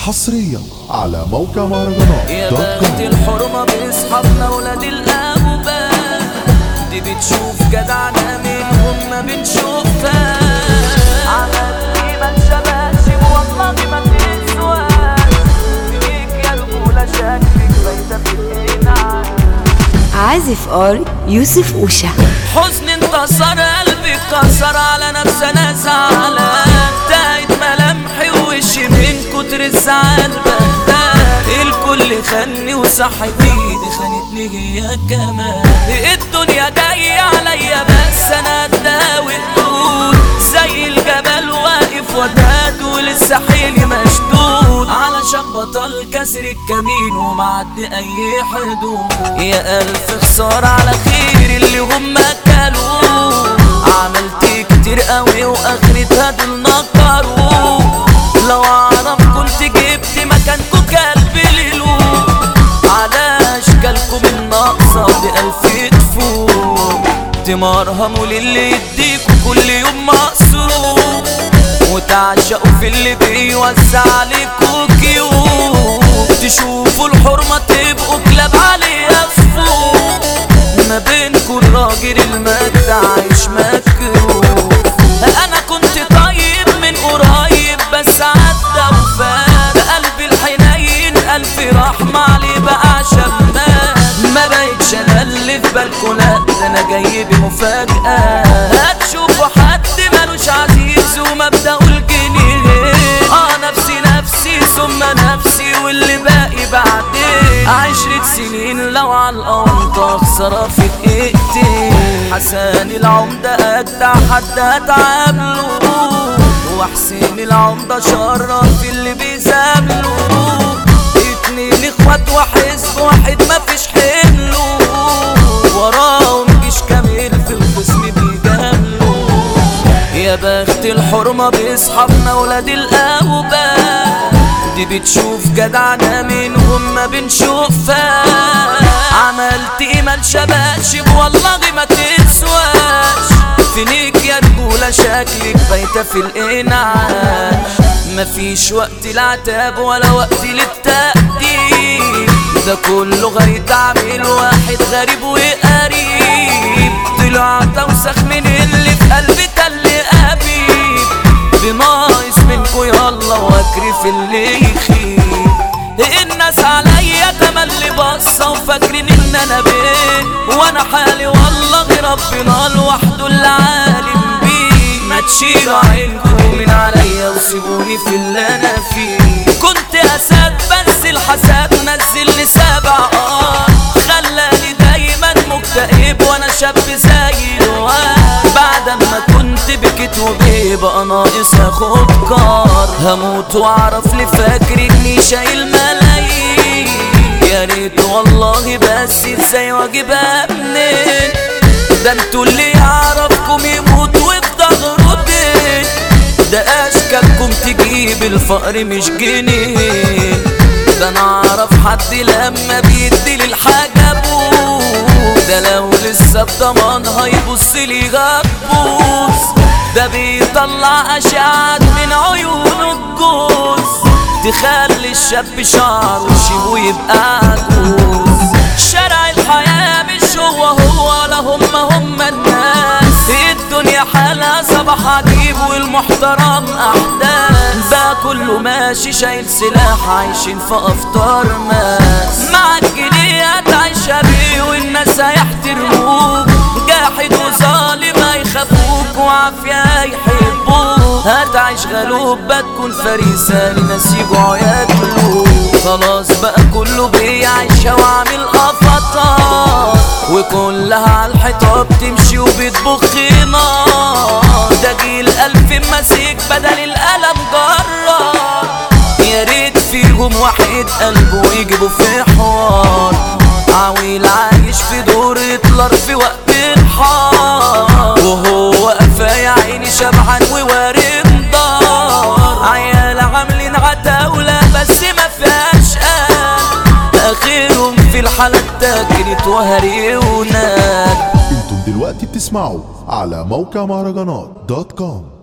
حصريا على موقع مهرجانات يا دوت بخت كوم الحرمة بأصحابنا ولاد الأبواب دي بتشوف جدعنا منهم ما بنشوفها عملت ايه ما انشبهش والله ما تسواش فيك يا رجولة شكلك بايتة في القناع عازف ار يوسف اوشا حزن انتصر قلبي اتكسر على نفسي انا زعلان تاهت ملامحي ووشي من كتر الزعل بهتان الكل خاني وصح ايدي خانتني هي كمان الدنيا جاية عليا بس انا اداوي حدود زي الجبل واقف وداد ولسه حيلي مشدود علشان بطل كسر الكمين ومعدي اي حدود يا الف خسارة على خير اللي هم كلوه عملت كتير قوي واخرتها دول نكروا لو اعرف كنت جبت مكانكوا كلب ليلو على اشكالكم الناقصة بألف تفوق تمرهموا للي يديكوا كل يوم مقصود وتعشقوا في اللي بيوزع عليكوا كيوب تشوفوا الحرمة تبقوا كلاب عليها فوق ما بينكوا الراجل المجد عايش مكروه انا كنت طيب من قريب بس عدى وفات قلبي الحنين الف رحمة عليه بقى عشان مات ما بقتش انا اللي في بالكوا لا ده انا جاي بمفاجأة هتشوفوا حد ملوش عزيز ومبدأه الجنيه اه نفسي نفسي ثم نفسي واللي باقي بعدين عشرة سنين لو على الأرض أخسر في دقيقتين حسن العمدة أجدع حد هتعامله وحسين العمدة شرف اللي بيزامله اتنين اخوات وحزب واحد مفيش حمله وراهم جيش كامل في الخصم بيجامله يا بخت الحرمة بأصحابنا ولاد الأوباء دي بتشوف جدعنا منهم ما بنشوفها عملت ايه ما انشبهش والله ما تسواش فينيك يا رجولة شكلك بايتة في الإنعاش مفيش وقت العتاب ولا وقت للتقديم ده كله غاية تعمل واحد غريب وقريب طلع توسخ من اللي في قلبي تل قبيب بناقص منكو يلا واجري في اللي يخيب الناس عليا تملي بصة وفاكرين ان انا بيه وانا حالي والله ربنا لوحده اللي عالم بيه ما تشيلوا عينكم من عليا وسيبوني في اللي انا فيه كنت اسد بس الحسد نزلني سبع اه خلاني دايما مكتئب وانا شاب زي الواد بعد ما كنت بكيت وبيبقى ناقص اخد قرار هموت واعرف لي فاكر اني شايل ملايين يا ريت والله بس ازاي واجيبها منين ده انتوا اللي يعرفكم يموت وفي ظهره دين ده اشكالكم تجيب الفقر مش جنيه ده انا اعرف حد لما بيدي للحاجة ابوه ده لو لسه بضمانها يبص لي غبوس ده بيطلع اشعات من عيونه الجوز تخلي الشاب شعره شيب ويبقى عجوز شارع الحياة مش هو هو لا هم هم الناس الدنيا حالها صباح عجيب والمحترم أحداث بقى كله ماشي شايل سلاح عايشين في أفطار ماس معاك جنيه هتعيشها بيه والناس هيحترموك جاحد وظالم هيخافوك وعافية هيحبوك هتعيش غلوب بتكون فريسة لناس يجوعوا ياكلوك خلاص بقى كله بيعيشها وعامل قفطات وكلها على الحيطة بتمشي وبتبخ نار ده جيل ألف ماسك بدل القلم جرار يا ريت فيهم واحد قلبه يجيبه في حوار عويل عايش في دور هتلر في وقت الحار وهو قفا يا عيني شبعان ووارم دار عيال عاملين عتاولة بس ما فيهاش قلب اخرهم في الحالة اتاكلت وهري وناد انتم دلوقتي بتسمعوا على موقع مهرجانات دوت كوم